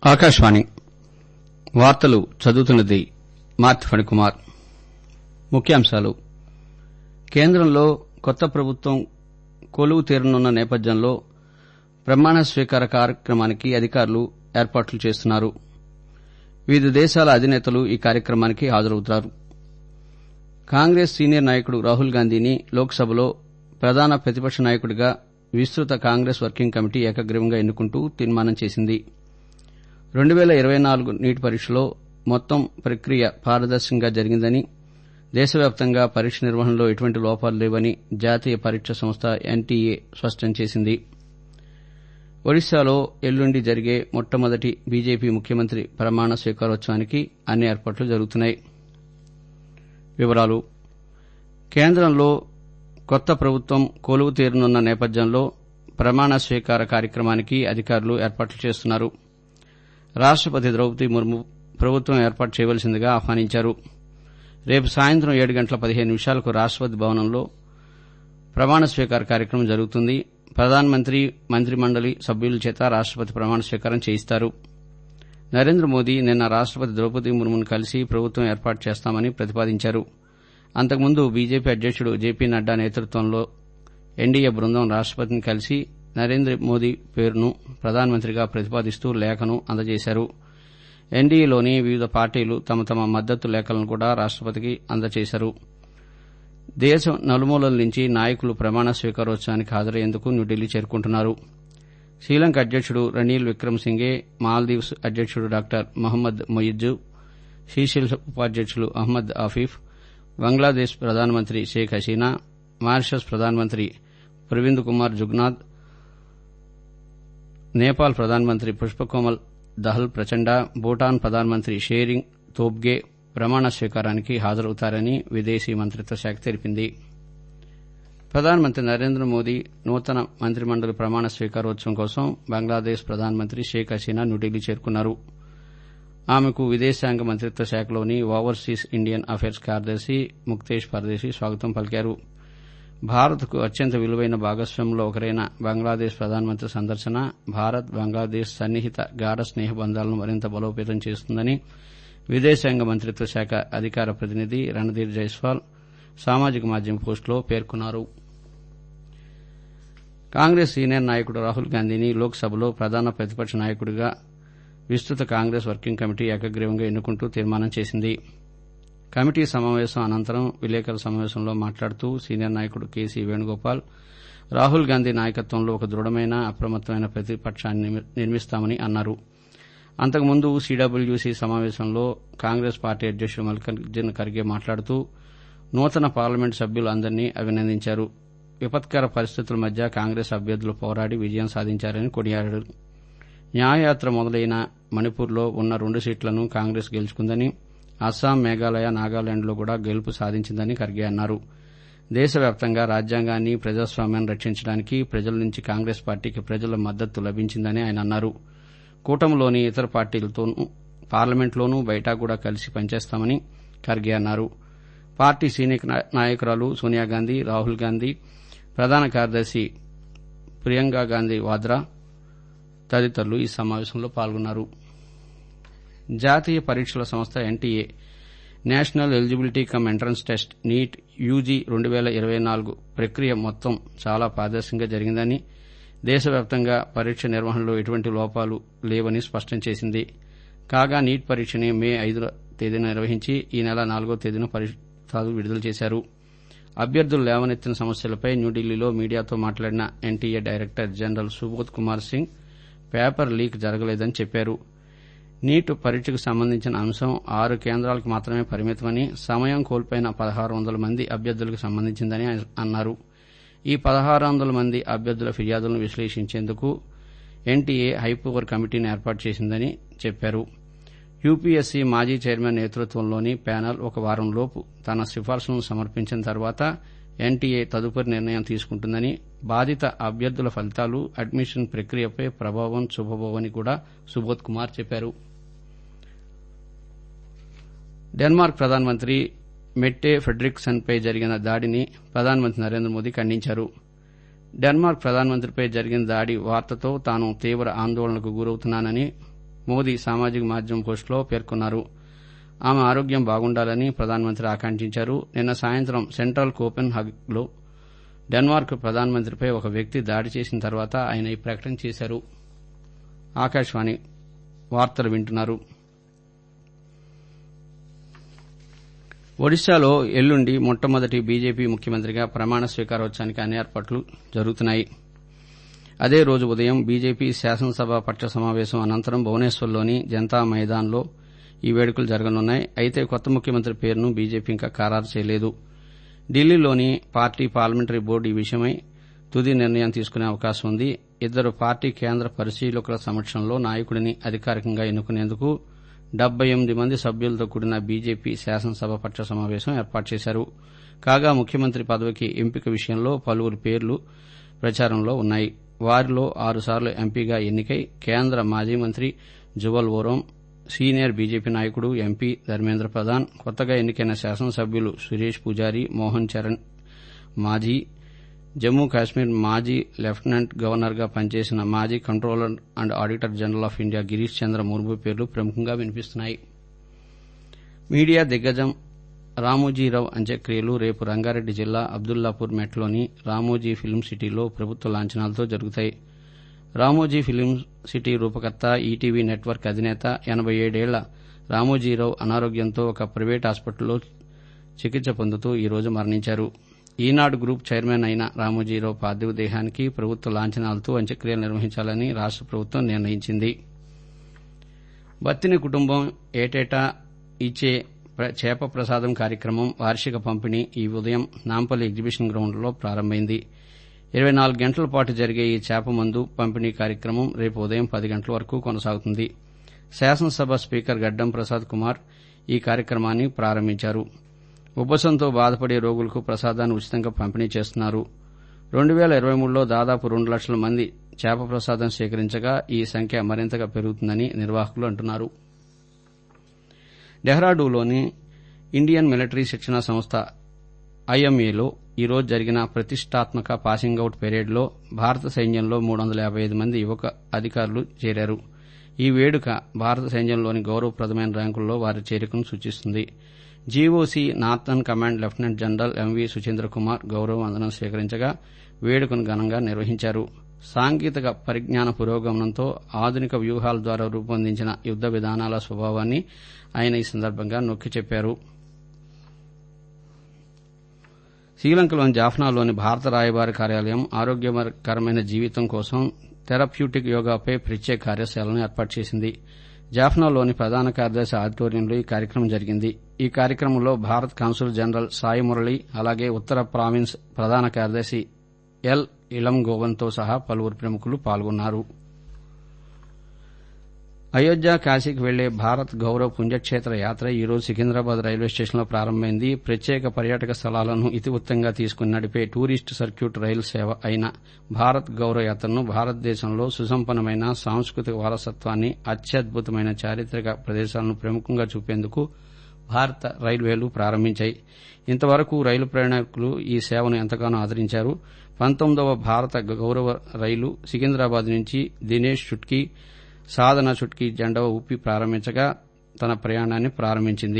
ఆకాశవాణి వార్తలు చదువుతున్నది మార్తి ఫణికుమార్ ముఖ్యాంశాలు కేంద్రంలో కొత్త ప్రభుత్వం కొలువు తీరనున్న నేపథ్యంలో ప్రమాణ స్వీకార కార్యక్రమానికి అధికారులు ఏర్పాట్లు చేస్తున్నారు వివిధ దేశాల అధినేతలు ఈ కార్యక్రమానికి హాజరవుతారు కాంగ్రెస్ సీనియర్ నాయకుడు రాహుల్ గాంధీని లోక్సభలో ప్రధాన ప్రతిపక్ష నాయకుడిగా విస్తృత కాంగ్రెస్ వర్కింగ్ కమిటీ ఏకగ్రీవంగా ఎన్నుకుంటూ తీర్మానం చేసింది రెండు పేల ఇరవై నాలుగు నీట్ పరీక్షలో మొత్తం ప్రక్రియ పారదర్శకంగా జరిగిందని దేశవ్యాప్తంగా పరీక్ష నిర్వహణలో ఎటువంటి లోపాలు లేవని జాతీయ పరీక్ష సంస్థ ఎన్టీఏ స్పష్టం చేసింది ఒడిశాలో ఎల్లుండి జరిగే మొట్టమొదటి బీజేపీ ముఖ్యమంత్రి ప్రమాణ స్వీకారోత్సవానికి అన్ని ఏర్పాట్లు జరుగుతున్నాయి వివరాలు కేంద్రంలో కొత్త ప్రభుత్వం కొలువు తీరనున్న నేపథ్యంలో ప్రమాణ స్వీకార కార్యక్రమానికి అధికారులు ఏర్పాట్లు చేస్తున్నారు రాష్టపతి ద్రౌపది ముర్ము ప్రభుత్వం ఏర్పాటు చేయవలసిందిగా ఆహ్వానించారు రేపు సాయంత్రం ఏడు గంటల పదిహేను నిమిషాలకు రాష్టపతి భవనంలో ప్రమాణ స్వీకార కార్యక్రమం జరుగుతుంది ప్రధానమంత్రి మంత్రిమండలి సభ్యుల చేత రాష్టపతి ప్రమాణ స్వీకారం చేయిస్తారు నరేంద్ర మోదీ నిన్న రాష్టపతి ద్రౌపది ముర్మును కలిసి ప్రభుత్వం ఏర్పాటు చేస్తామని ప్రతిపాదించారు అంతకుముందు బీజేపీ అధ్యకుడు జేపీ నడ్డా నేతృత్వంలో ఎన్డీఏ బృందం రాష్టపతిని కలిసి నరేంద్ర మోదీ పేరును ప్రధానమంత్రిగా ప్రతిపాదిస్తూ లేఖను అందజేశారు ఎన్డీఏలోని వివిధ పార్టీలు తమ తమ మద్దతు లేఖలను కూడా రాష్టపతికి అందజేశారు దేశం నలుమూలల నుంచి నాయకులు ప్రమాణ స్వీకారోత్సవానికి హాజరయ్యేందుకు న్యూఢిల్లీ చేరుకుంటున్నారు శ్రీలంక అధ్యకుడు రనీల్ విక్రమసింఘే మాల్దీవ్స్ అధ్యకుడు డాక్టర్ మహమ్మద్ మొయిజ్జు సీషెల్స్ ఉపాధ్యకులు అహ్మద్ ఆఫీఫ్ బంగ్లాదేశ్ ప్రధానమంత్రి షేక్ హసీనా మారిషస్ ప్రధానమంత్రి ప్రవింద్ కుమార్ జుగ్నాథ్ నేపాల్ ప్రధానమంత్రి పుష్పకోమల్ దహల్ ప్రచండ భూటాన్ ప్రధానమంత్రి షేరింగ్ తోబ్గే ప్రమాణ స్వీకారానికి హాజరవుతారని విదేశీ మంత్రిత్వ శాఖ తెలిపింది ప్రధానమంత్రి నరేంద్ర మోదీ నూతన మంత్రిమండలి ప్రమాణ స్వీకారోత్సవం కోసం బంగ్లాదేశ్ ప్రధానమంత్రి షేక్ హసీనా న్యూఢిల్లీ చేరుకున్నారు ఆమెకు విదేశాంగ మంత్రిత్వ శాఖలోని ఓవర్సీస్ ఇండియన్ అఫైర్స్ కార్యదర్శి ముక్తేష్ పరదేశి స్వాగతం పలికారు భారత్కు అత్యంత విలువైన భాగస్వాములో ఒకరైన బంగ్లాదేశ్ ప్రధానమంత్రి సందర్శన భారత్ బంగ్లాదేశ్ సన్నిహిత గాఢ స్నేహ బంధాలను మరింత బలోపేతం చేస్తుందని విదేశాంగ మంత్రిత్వ శాఖ అధికార ప్రతినిధి రణధీర్ జైస్వాల్ సామాజిక మాధ్యమ పోస్టులో పేర్కొన్నారు కాంగ్రెస్ సీనియర్ నాయకుడు రాహుల్ గాంధీని లోక్సభలో ప్రధాన ప్రతిపక్ష నాయకుడిగా విస్తృత కాంగ్రెస్ వర్కింగ్ కమిటీ ఏకగ్రీవంగా ఎన్నుకుంటూ తీర్మానం చేసింది కమిటీ సమావేశం అనంతరం విలేకరుల సమావేశంలో మాట్లాడుతూ సీనియర్ నాయకుడు కేసీ వేణుగోపాల్ రాహుల్ గాంధీ నాయకత్వంలో ఒక దృఢమైన అప్రమత్తమైన ప్రతిపక్షాన్ని నిర్మిస్తామని అన్నారు అంతకుముందు సీడబ్ల్యూసీ సమావేశంలో కాంగ్రెస్ పార్టీ అధ్యకుడు మల్లికార్జున ఖర్గే మాట్లాడుతూ నూతన పార్లమెంటు సభ్యులు అందరినీ అభినందించారు విపత్కర పరిస్థితుల మధ్య కాంగ్రెస్ అభ్యర్థులు పోరాడి విజయం సాధించారని కొనియాడారు న్యాయయాత్ర మొదలైన మణిపూర్లో ఉన్న రెండు సీట్లను కాంగ్రెస్ గెలుచుకుందని అస్సాం మేఘాలయ నాగాలాండ్లో కూడా గెలుపు సాధించిందని ఖర్గే అన్నారు దేశవ్యాప్తంగా రాజ్యాంగాన్ని ప్రజాస్వామ్యాన్ని రక్షించడానికి ప్రజల నుంచి కాంగ్రెస్ పార్టీకి ప్రజల మద్దతు లభించిందని ఆయన అన్నారు కూటమిలోని ఇతర పార్టీలతోనూ పార్లమెంట్లోనూ బయట కూడా కలిసి పనిచేస్తామని ఖర్గే అన్నారు పార్టీ సీనియర్ నాయకురాలు సోనియాగాంధీ రాహుల్ గాంధీ ప్రధాన కార్యదర్శి ప్రియాంకా గాంధీ వాద్రా తదితరులు ఈ సమావేశంలో పాల్గొన్నారు జాతీయ పరీక్షల సంస్థ NTA national eligibility cum entrance test NEET UG రెండు పేల ఇరవై నాలుగు ప్రక్రియ మొత్తం చాలా పారదర్శకంగా జరిగిందని దేశవ్యాప్తంగా పరీక్ష నిర్వహణలో ఎటువంటి లోపాలు లేవని స్పష్టం చేసింది కాగా నీట్ పరీక్షని మే ఐదు తేదీన నిర్వహించి ఈ నెల నాలుగో తేదీన ఫలితాలు విడుదల చేశారు అభ్యర్థులు లేవనెత్తిన సమస్యలపై న్యూఢిల్లీలో మీడియాతో మాట్లాడిన NTA director general Subodh Kumar Singh paper leak జరగలేదని చెప్పారు నీట్ పరీక్షకు సంబంధించిన అంశం ఆరు కేంద్రాలకు మాత్రమే పరిమితమని సమయం కోల్పోయిన పదహారు వందల మంది అభ్యర్థులకు సంబంధించిందని అన్నారు ఈ పదహారు వందల మంది అభ్యర్థుల ఫిర్యాదులను విశ్లేషించేందుకు ఎన్టీఏ హైపవర్ కమిటీని ఏర్పాటు చేసిందని చెప్పారు యూపీఎస్సీ మాజీ చైర్మన్ నేతృత్వంలోని ప్యానెల్ ఒక వారంలోపు తన సిఫార్సులను సమర్పించిన తర్వాత ఎన్టీఏ తదుపరి నిర్ణయం తీసుకుంటుందని బాధిత అభ్యర్థుల ఫలితాలు అడ్మిషన్ ప్రక్రియపై ప్రభావం చూపబోవని కూడా సుబోధ్ కుమార్ చెప్పారు డెన్మార్క్ ప్రధానమంత్రి మెట్టే ఫెడ్రిక్సన్పై జరిగిన దాడిని ప్రధానమంత్రి నరేంద్ర మోదీ ఖండించారు డెన్మార్క్ ప్రధానమంత్రిపై జరిగిన దాడి వార్తతో తాను తీవ్ర ఆందోళనకు గురవుతున్నానని మోదీ సామాజిక మాధ్యమం పోస్టులో పేర్కొన్నారు ఆమె ఆరోగ్యం బాగుండాలని ప్రధానమంత్రి ఆకాంక్షించారు నిన్న సాయంత్రం సెంట్రల్ కోపెన్ హగ్లో డెన్మార్క్ ప్రధానమంత్రిపై ఒక వ్యక్తి దాడి చేసిన తర్వాత ఆయన ఈ ప్రకటన చేశారు ఆకాశవాణి వార్తలు వింటున్నారు ఒడిశాలో ఎల్లుండి మొట్టమొదటి బీజేపీ ముఖ్యమంత్రిగా ప్రమాణ స్వీకారోత్సవానికి అన్ని ఏర్పాట్లు జరుగుతున్నాయి అదే రోజు ఉదయం బీజేపీ శాసనసభ పక్ష సమావేశం అనంతరం భువనేశ్వర్లోని జనతా మైదాన్లో ఈ వేడుకలు జరగనున్నాయి అయితే కొత్త ముఖ్యమంత్రి పేరును బీజేపీ ఇంకా ఖరారు చేయలేదు ఢిల్లీలోని పార్టీ పార్లమెంటరీ బోర్డు ఈ విషయమై తుది నిర్ణయం తీసుకునే అవకాశం ఉంది ఇద్దరు పార్టీ కేంద్ర పరిశీలకుల సమక్షంలో నాయకుడిని అధికారికంగా ఎన్నుకునేందుకు డెబ్బై ఎనిమిది మంది సభ్యులతో కూడిన బీజేపీ శాసనసభ పక్ష సమావేశం ఏర్పాటు చేశారు కాగా ముఖ్యమంత్రి పదవికి ఎంపిక విషయంలో పలువురు పేర్లు ప్రచారంలో ఉన్నాయి వారిలో ఆరుసార్లు ఎంపీగా ఎన్నికై కేంద్ర మాజీ మంత్రి జువల్ ఓరం సీనియర్ బీజేపీ నాయకుడు ఎంపీ ధర్మేంద్ర ప్రధాన్ కొత్తగా ఎన్నికైన శాసనసభ్యులు సురేష్ పూజారి మోహన్ చరణ్ మాజీ జమ్మూ కాశ్మీర్ మాజీ లెఫ్టినెంట్ గవర్నర్గా పనిచేసిన మాజీ controller and auditor general of India Girish Chandra Murmu పేర్లు ప్రముఖంగా వినిపిస్తున్నాయి మీడియా దిగ్గజం రామోజీరావు అంత్యక్రియలు రేపు రంగారెడ్డి జిల్లా అబ్దుల్లాపూర్ మెట్లోని రామోజీ ఫిల్మ్ సిటీలో ప్రభుత్వ లాంఛనాలతో జరుగుతాయి రామోజీ ఫిల్మ్ సిటీ రూపకర్త ఈటీవీ నెట్వర్క్ అధినేత ఎనబై ఏడేళ్ల రామోజీరావు అనారోగ్యంతో ఒక ప్రైవేట్ హాస్పిటల్లో చికిత్స పొందుతూ ఈ రోజు మరణించారు ఈనాడు గ్రూప్ చైర్మన్ అయిన రామోజీరావు పార్థివ దేహానికి ప్రభుత్వ లాంఛనాలతో అంత్యక్రియలు నిర్వహించాలని రాష్ట ప్రభుత్వం నిర్ణయించింది బత్తిని కుటుంబం ఏటేటా ఇచ్చే చేప ప్రసాదం కార్యక్రమం వార్షిక పంపిణీ ఈ ఉదయం నాంపల్లి ఎగ్జిబిషన్ గ్రౌండ్లో ప్రారంభమైంది ఇరవై నాలుగు గంటల పాటు జరిగే ఈ చేప మందు పంపిణీ కార్యక్రమం రేపు ఉదయం పది గంటల వరకు కొనసాగుతుంది శాసనసభ స్పీకర్ గడ్డం ప్రసాద్ కుమార్ ఈ కార్యక్రమాన్ని ప్రారంభించారు ఉబ్బసంతో బాధపడే రోగులకు ప్రసాదాన్ని ఉచితంగా పంపిణీ చేస్తున్నారు రెండు వేల ఇరవై మూడులో దాదాపు రెండు లక్షల మంది చేప ప్రసాదం స్వీకరించగా ఈ సంఖ్య మరింతగా పెరుగుతుందని నిర్వాహకులు అంటున్నారు డెహ్రాడూన్లోని ఇండియన్ మిలిటరీ శిక్షణా సంస్థ ఐఎంఏలో ఈ రోజు జరిగిన ప్రతిష్టాత్మక పాసింగ్ అవుట్ పెరేడ్లో భారత సైన్యంలో మూడు వందల యాబై ఐదు మంది యువక అధికారులు చేరారు ఈ వేడుక భారత సైన్యంలోని గౌరవప్రదమైన ర్యాంకుల్లో వారి చేరికను సూచిస్తుంది GOC northern command lieutenant general MV Suchindra Kumar గౌరవ వందనం స్వీకరించగా వేడుకను ఘనంగా నిర్వహించారు సాంకేతిక పరిజ్ఞాన పురోగమనంతో ఆధునిక వ్యూహాల ద్వారా రూపొందించిన యుద్ద విధానాల స్వభావాన్ని ఆయన ఈ సందర్భంగా నొక్కి చెప్పారు శ్రీలంకలోని జాఫ్నాలోని భారత రాయబారి కార్యాలయం ఆరోగ్యకరమైన జీవితం కోసం థెరప్యూటిక్ యోగాపై ప్రత్యేక కార్యశాలను ఏర్పాటు చేసింది జాఫ్నాలోని ప్రధాన కార్యదర్శి ఆడిటోరియంలో ఈ కార్యక్రమం జరిగింది ఈ కార్యక్రమంలో భారత్ కాన్సుల్ జనరల్ సాయి మురళి అలాగే ఉత్తర ప్రావిన్స్ ప్రధాన కార్యదర్శి ఎల్ ఇళం గోవన్తో సహా పలువురు ప్రముఖులు పాల్గొన్నారు అయోధ్య కాశీకి వెళ్లే భారత్ గౌరవ్ పుణ్యక్షేత్ర యాత్ర ఈ రోజు సికింద్రాబాద్ రైల్వే స్టేషన్లో ప్రారంభమైంది ప్రత్యేక పర్యాటక స్థలాలను ఇతివృత్తంగా తీసుకుని నడిపే టూరిస్ట్ సర్క్యూట్ రైలు సేవ అయిన భారత్ గౌరవ్ యాత్రను భారతదేశంలో సుసంపన్నమైన సాంస్కృతిక వారసత్వాన్ని అత్యద్భుతమైన చారిత్రక ప్రదేశాలను ప్రముఖంగా చూపేందుకు భారత రైల్వేలు ప్రారంభించాయి ఇంతవరకు రైలు ప్రయాణికులు ఈ సేవను ఎంతగానో ఆదరించారు పంతొమ్మిదవ భారత గౌరవ రైలు సికింద్రాబాద్ నుంచి దినేష్ చుట్కీ సాధన చుట్కీ జెండా ఊపి ప్రారంభించగా తన ప్రయాణాన్ని ప్రారంభించింది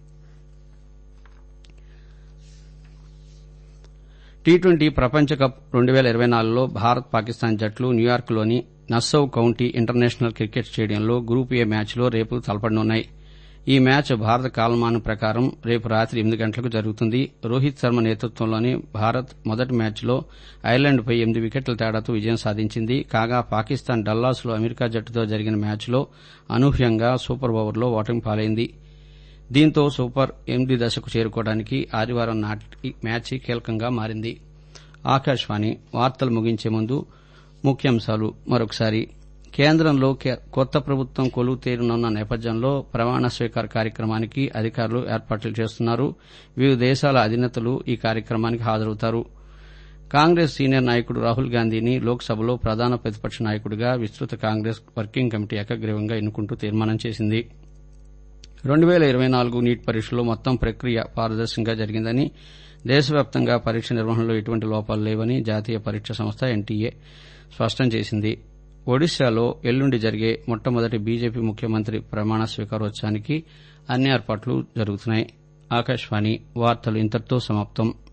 టీ ట్వంటీ ప్రపంచ కప్ రెండు వేల ఇరవై నాలుగులో భారత్ పాకిస్తాన్ జట్లు న్యూయార్క్లోని నస్సౌ కౌంటీ ఇంటర్నేషనల్ క్రికెట్ స్టేడియంలో గ్రూప్ ఏ మ్యాచ్లో రేపు తలపడనున్నాయి ఈ మ్యాచ్ భారత కాలమానం ప్రకారం రేపు రాత్రి ఎనిమిది గంటలకు జరుగుతుంది రోహిత్ శర్మ నేతృత్వంలోని భారత్ మొదటి మ్యాచ్లో ఐర్లాండ్పై ఎనిమిది వికెట్ల తేడాతో విజయం సాధించింది కాగా పాకిస్తాన్ డల్లాస్లో అమెరికా జట్టుతో జరిగిన మ్యాచ్లో అనూహ్యంగా సూపర్ ఓవర్లో ఓటమి పాలైంది దీంతో సూపర్ ఎనిమిది దశకు చేరుకోవడానికి ఆదివారం నాటి మ్యాచ్ కీలకంగా మారింది ఆకాశవాణి వార్తలు ముగించే ముందు ముఖ్యాంశాలు మరొకసారి కేంద్రంలో కొత్త ప్రభుత్వం కొలువు తీరనున్న నేపథ్యంలో ప్రమాణ స్వీకార కార్యక్రమానికి అధికారులు ఏర్పాట్లు చేస్తున్నారు వివిధ దేశాల అధినేతలు ఈ కార్యక్రమానికి హాజరవుతారు కాంగ్రెస్ సీనియర్ నాయకుడు రాహుల్ గాంధీని లోక్సభలో ప్రధాన ప్రతిపక్ష నాయకుడిగా విస్తృత కాంగ్రెస్ వర్కింగ్ కమిటీ ఏకగ్రీవంగా ఎన్నుకుంటూ తీర్మానం చేసింది రెండు వేల ఇరవై నాలుగు నీట్ పరీక్షలో మొత్తం ప్రక్రియ పారదర్శకంగా జరిగిందని దేశవ్యాప్తంగా పరీక్ష నిర్వహణలో ఎటువంటి లోపాలు లేవని జాతీయ పరీక్ష సంస్థ ఎన్టీఏ స్పష్టం చేసింది ఒడిశాలో ఎల్లుండి జరిగే మొట్టమొదటి బీజేపీ ముఖ్యమంత్రి ప్రమాణ స్వీకారోత్సవానికి అన్ని ఏర్పాట్లు జరుగుతున్నాయి ఆకాశవాణి వార్తలు ఇంతటితో సమాప్తం